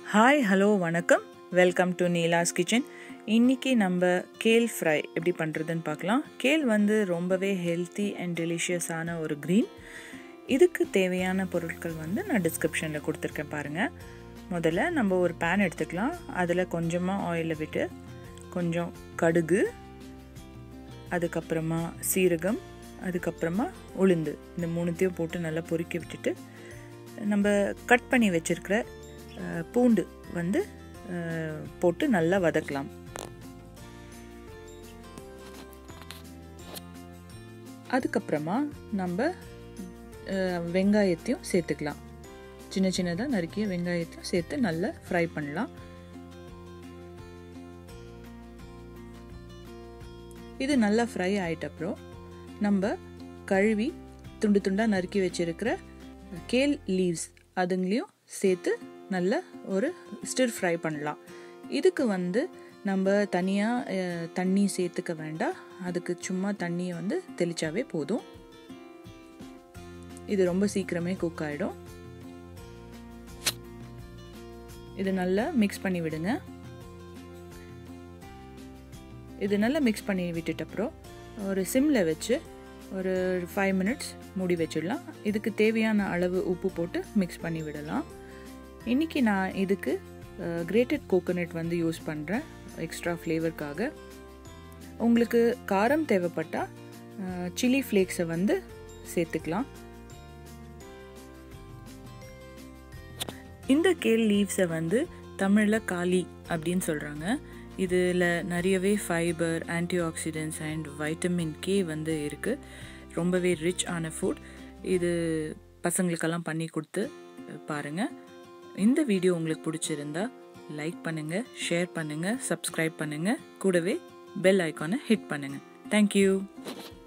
hi hello வணக்கம் welcome to நீலாஸ் kitchen இன்றைக்கி நம்ம கேல் ஃப்ரை எப்படி பண்ணுறதுன்னு பார்க்கலாம் கேல் வந்து ரொம்பவே ஹெல்த்தி அண்ட் டெலிஷியஸான ஒரு க்ரீன் இதுக்கு தேவையான பொருட்கள் வந்து நான் டிஸ்கிரிப்ஷனில் கொடுத்துருக்கேன் பாருங்கள் முதல்ல நம்ம ஒரு பேன் எடுத்துக்கலாம் அதில் கொஞ்சமாக ஆயிலை விட்டு கொஞ்சம் கடுகு அதுக்கப்புறமா சீரகம் அதுக்கப்புறமா உளுந்து இந்த மூணுத்தையும் போட்டு நல்லா பொறுக்கி விட்டுட்டு நம்ம கட் பண்ணி வச்சுருக்கிற பூண்டு வந்து போட்டு நல்லா வதக்கலாம் அதுக்கப்புறமா நம்ம வெங்காயத்தையும் சேர்த்துக்கலாம் சின்ன சின்னதாக நறுக்கிய வெங்காயத்தையும் சேர்த்து நல்லா ஃப்ரை பண்ணலாம் இது நல்லா ஃப்ரை ஆகிட்ட அப்புறம் நம்ம கழுவி துண்டு துண்டாக நறுக்கி வச்சிருக்கிற கேல் லீவ்ஸ் அதுங்களையும் சேர்த்து நல்ல ஒரு ஸ்டிர் ஃப்ரை பண்ணலாம் இதுக்கு வந்து நம்ம தனியாக தண்ணி சேர்த்துக்க வேண்டாம் அதுக்கு சும்மா தண்ணியை வந்து தெளிச்சாவே போதும் இது ரொம்ப சீக்கிரமே குக் ஆகிடும் இது நல்லா மிக்ஸ் பண்ணி விடுங்க இது நல்லா மிக்ஸ் பண்ணி விட்டுட்ட அப்புறம் ஒரு சிம்மில் வச்சு ஒரு ஃபைவ் மினிட்ஸ் மூடி வச்சிடலாம் இதுக்கு தேவையான அளவு உப்பு போட்டு மிக்ஸ் பண்ணி விடலாம் இன்றைக்கி நான் இதுக்கு கிரேட்டட் கோகோனட் வந்து யூஸ் பண்ணுறேன் எக்ஸ்ட்ரா ஃப்ளேவருக்காக உங்களுக்கு காரம் தேவைப்பட்டால் சில்லி ஃப்ளேக்ஸை வந்து சேர்த்துக்கலாம் இந்த கேல் லீவ்ஸை வந்து தமிழில் காலி அப்படின்னு சொல்கிறாங்க இதில் நிறையவே fibre antioxidants and vitamin K வந்து இருக்குது ரொம்பவே ரிச் ஆன ஃபுட் இது பசங்களுக்கெல்லாம் பண்ணி கொடுத்து பாருங்கள் இந்த வீடியோ உங்களுக்கு பிடிச்சிருந்தா லைக் பண்ணுங்கள் ஷேர் பண்ணுங்கள் சப்ஸ்கிரைப் பண்ணுங்கள் கூடவே பெல் ஐக்கானை ஹிட் பண்ணுங்கள் தேங்க்யூ